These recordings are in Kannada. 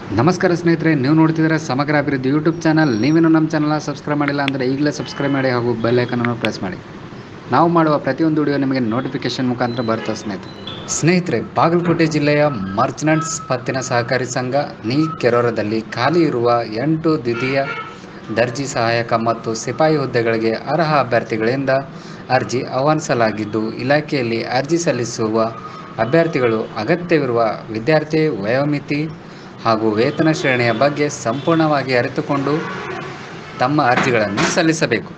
ನಮಸ್ಕಾರ ಸ್ನೇಹಿತರೆ ನೀವು ನೋಡ್ತಿದ್ದೀರಾ ಸಮಗ್ರ ಅಭಿವೃದ್ಧಿ ಯೂಟ್ಯೂಬ್ ಚಾನಲ್ ನೀವೇನು ನಮ್ಮ ಚಾನಲ್ನ ಸಬ್ಸ್ಕ್ರೈಬ್ ಮಾಡಿಲ್ಲ ಅಂದರೆ ಈಗಲೇ ಸಬ್ಸ್ಕ್ರೈಬ್ ಮಾಡಿ ಹಾಗೂ ಬೆಲ್ ಐಕನನ್ನು ಪ್ರೆಸ್ ಮಾಡಿ ನಾವು ಮಾಡುವ ಪ್ರತಿಯೊಂದು ವಿಡಿಯೋ ನಿಮಗೆ ನೋಟಿಫಿಕೇಶನ್ ಮುಖಾಂತರ ಬರುತ್ತೆ ಸ್ನೇಹಿತರೆ ಸ್ನೇಹಿತರೆ ಬಾಗಲಕೋಟೆ ಜಿಲ್ಲೆಯ ಮರ್ಚನೆಂಟ್ಸ್ ಪತ್ತಿನ ಸಹಕಾರಿ ಸಂಘ ನೀ ಕೆರೋರದಲ್ಲಿ ಖಾಲಿ ಇರುವ ಎಂಟು ದ್ವಿತೀಯ ದರ್ಜಿ ಸಹಾಯಕ ಮತ್ತು ಸಿಪಾಯಿ ಹುದ್ದೆಗಳಿಗೆ ಅರ್ಹ ಅಭ್ಯರ್ಥಿಗಳಿಂದ ಅರ್ಜಿ ಆಹ್ವಾನಿಸಲಾಗಿದ್ದು ಇಲಾಖೆಯಲ್ಲಿ ಅರ್ಜಿ ಸಲ್ಲಿಸುವ ಅಭ್ಯರ್ಥಿಗಳು ಅಗತ್ಯವಿರುವ ವಿದ್ಯಾರ್ಥಿ ವಯೋಮಿತಿ ಹಾಗೂ ವೇತನ ಶ್ರೇಣಿಯ ಬಗ್ಗೆ ಸಂಪೂರ್ಣವಾಗಿ ಅರಿತುಕೊಂಡು ತಮ್ಮ ಅರ್ಜಿಗಳನ್ನು ಸಲ್ಲಿಸಬೇಕು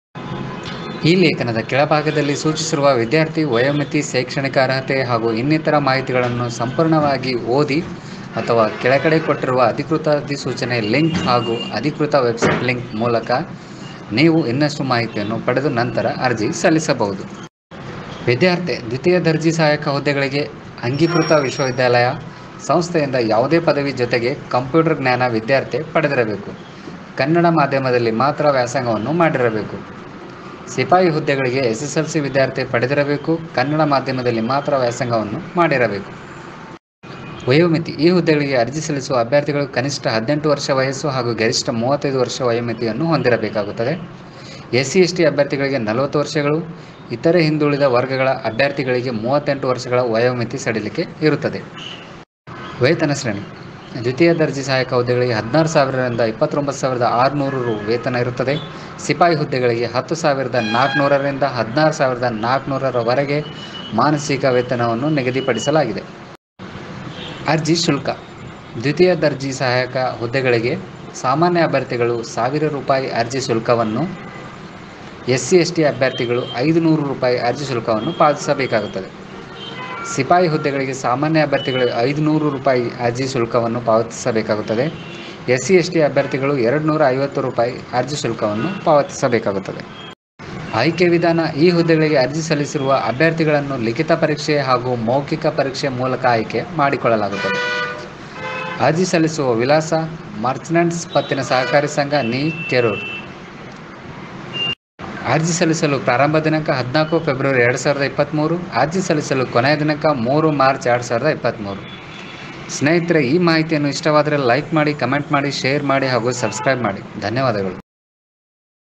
ಈ ಲೇಖನದ ಕೆಳಭಾಗದಲ್ಲಿ ಸೂಚಿಸಿರುವ ವಿದ್ಯಾರ್ಥಿ ವಯೋಮಿತಿ ಶೈಕ್ಷಣಿಕ ಅರ್ಹತೆ ಹಾಗೂ ಇನ್ನಿತರ ಮಾಹಿತಿಗಳನ್ನು ಸಂಪೂರ್ಣವಾಗಿ ಓದಿ ಅಥವಾ ಕೆಳಗಡೆ ಕೊಟ್ಟಿರುವ ಅಧಿಕೃತ ಅಧಿಸೂಚನೆ ಲಿಂಕ್ ಹಾಗೂ ಅಧಿಕೃತ ವೆಬ್ಸೈಟ್ ಲಿಂಕ್ ಮೂಲಕ ನೀವು ಇನ್ನಷ್ಟು ಮಾಹಿತಿಯನ್ನು ಪಡೆದು ನಂತರ ಅರ್ಜಿ ಸಲ್ಲಿಸಬಹುದು ವಿದ್ಯಾರ್ಥಿ ದ್ವಿತೀಯ ದರ್ಜಿ ಸಹಾಯಕ ಹುದ್ದೆಗಳಿಗೆ ಅಂಗೀಕೃತ ವಿಶ್ವವಿದ್ಯಾಲಯ ಸಂಸ್ಥೆಯಿಂದ ಯಾವುದೇ ಪದವಿ ಜೊತೆಗೆ ಕಂಪ್ಯೂಟರ್ ಜ್ಞಾನ ವಿದ್ಯಾರ್ಥಿ ಪಡೆದಿರಬೇಕು ಕನ್ನಡ ಮಾಧ್ಯಮದಲ್ಲಿ ಮಾತ್ರ ವ್ಯಾಸಂಗವನ್ನು ಮಾಡಿರಬೇಕು ಸಿಪಾಯಿ ಹುದ್ದೆಗಳಿಗೆ ಎಸ್ ಎಸ್ ಎಲ್ ಸಿ ವಿದ್ಯಾರ್ಥಿ ಪಡೆದಿರಬೇಕು ಕನ್ನಡ ಮಾಧ್ಯಮದಲ್ಲಿ ಮಾತ್ರ ವ್ಯಾಸಂಗವನ್ನು ಮಾಡಿರಬೇಕು ವಯೋಮಿತಿ ಈ ಹುದ್ದೆಗಳಿಗೆ ಅರ್ಜಿ ಸಲ್ಲಿಸುವ ಅಭ್ಯರ್ಥಿಗಳು ಕನಿಷ್ಠ ಹದಿನೆಂಟು ವರ್ಷ ವಯಸ್ಸು ಹಾಗೂ ಗರಿಷ್ಠ ಮೂವತ್ತೈದು ವರ್ಷ ವಯೋಮಿತಿಯನ್ನು ಹೊಂದಿರಬೇಕಾಗುತ್ತದೆ ಎಸ್ ಸಿ ಎಸ್ ಟಿ ಅಭ್ಯರ್ಥಿಗಳಿಗೆ ನಲವತ್ತು ವರ್ಷಗಳು ಇತರೆ ಹಿಂದುಳಿದ ವರ್ಗಗಳ ಅಭ್ಯರ್ಥಿಗಳಿಗೆ ಮೂವತ್ತೆಂಟು ವರ್ಷಗಳ ವಯೋಮಿತಿ ಸಡಿಲಿಕೆ ಇರುತ್ತದೆ ವೇತನ ಶ್ರೇಣಿ ದ್ವಿತೀಯ ದರ್ಜೆ ಸಹಾಯಕ ಹುದ್ದೆಗಳಿಗೆ ಹದಿನಾರು ಸಾವಿರದಿಂದ ಇಪ್ಪತ್ತೊಂಬತ್ತು ಸಾವಿರದ ಆರುನೂರು ರು ವೇತನ ಇರುತ್ತದೆ ಸಿಪಾಯಿ ಹುದ್ದೆಗಳಿಗೆ ಹತ್ತು ಸಾವಿರದ ನಾಲ್ಕುನೂರರಿಂದ ಹದಿನಾರು ಸಾವಿರದ ನಾಲ್ಕುನೂರರವರೆಗೆ ಮಾನಸಿಕ ವೇತನವನ್ನು ನಿಗದಿಪಡಿಸಲಾಗಿದೆ ಅರ್ಜಿ ಶುಲ್ಕ ದ್ವಿತೀಯ ದರ್ಜಿ ಸಹಾಯಕ ಹುದ್ದೆಗಳಿಗೆ ಸಾಮಾನ್ಯ ಅಭ್ಯರ್ಥಿಗಳು ಸಾವಿರ ರೂಪಾಯಿ ಅರ್ಜಿ ಶುಲ್ಕವನ್ನು ಎಸ್ ಸಿ ಎಸ್ ಟಿ ಅಭ್ಯರ್ಥಿಗಳು ಐದು ನೂರು ರೂಪಾಯಿ ಅರ್ಜಿ ಶುಲ್ಕವನ್ನು ಪಾವತಿಸಬೇಕಾಗುತ್ತದೆ ಸಿಪಾಯಿ ಹುದ್ದೆಗಳಿಗೆ ಸಾಮಾನ್ಯ ಅಭ್ಯರ್ಥಿಗಳು ಐದು ನೂರು ರೂಪಾಯಿ ಅರ್ಜಿ ಶುಲ್ಕವನ್ನು ಪಾವತಿಸಬೇಕಾಗುತ್ತದೆ ಎಸ್ ಸಿ ಎಸ್ ಟಿ ಅಭ್ಯರ್ಥಿಗಳು ಎರಡು ನೂರ ಐವತ್ತು ರೂಪಾಯಿ ಅರ್ಜಿ ಶುಲ್ಕವನ್ನು ಪಾವತಿಸಬೇಕಾಗುತ್ತದೆ ಆಯ್ಕೆ ವಿಧಾನ ಈ ಹುದ್ದೆಗಳಿಗೆ ಅರ್ಜಿ ಸಲ್ಲಿಸಿರುವ ಅಭ್ಯರ್ಥಿಗಳನ್ನು ಲಿಖಿತ ಪರೀಕ್ಷೆ ಹಾಗೂ ಮೌಖಿಕ ಪರೀಕ್ಷೆ ಮೂಲಕ ಆಯ್ಕೆ ಮಾಡಿಕೊಳ್ಳಲಾಗುತ್ತದೆ ಅರ್ಜಿ ಸಲ್ಲಿಸುವ ವಿಳಾಸ ಮರ್ಚನೆಂಟ್ಸ್ ಪತ್ತಿನ ಸಹಕಾರಿ ಸಂಘ ನೀ ಕೆರೂರ್ ಅರ್ಜಿ ಸಲ್ಲಿಸಲು ಪ್ರಾರಂಭ ದಿನಾಂಕ ಹದಿನಾಲ್ಕು ಫೆಬ್ರವರಿ ಎರಡು ಸಾವಿರದ ಇಪ್ಪತ್ತ್ಮೂರು ಅರ್ಜಿ ಸಲ್ಲಿಸಲು ಕೊನೆಯ ದಿನಾಂಕ ಮೂರು ಮಾರ್ಚ್ ಎರಡು ಸಾವಿರದ ಇಪ್ಪತ್ತ್ಮೂರು ಸ್ನೇಹಿತರೆ ಈ ಮಾಹಿತಿಯನ್ನು ಇಷ್ಟವಾದರೆ ಲೈಕ್ ಮಾಡಿ ಕಮೆಂಟ್ ಮಾಡಿ ಶೇರ್ ಮಾಡಿ ಹಾಗೂ ಸಬ್ಸ್ಕ್ರೈಬ್ ಮಾಡಿ ಧನ್ಯವಾದಗಳು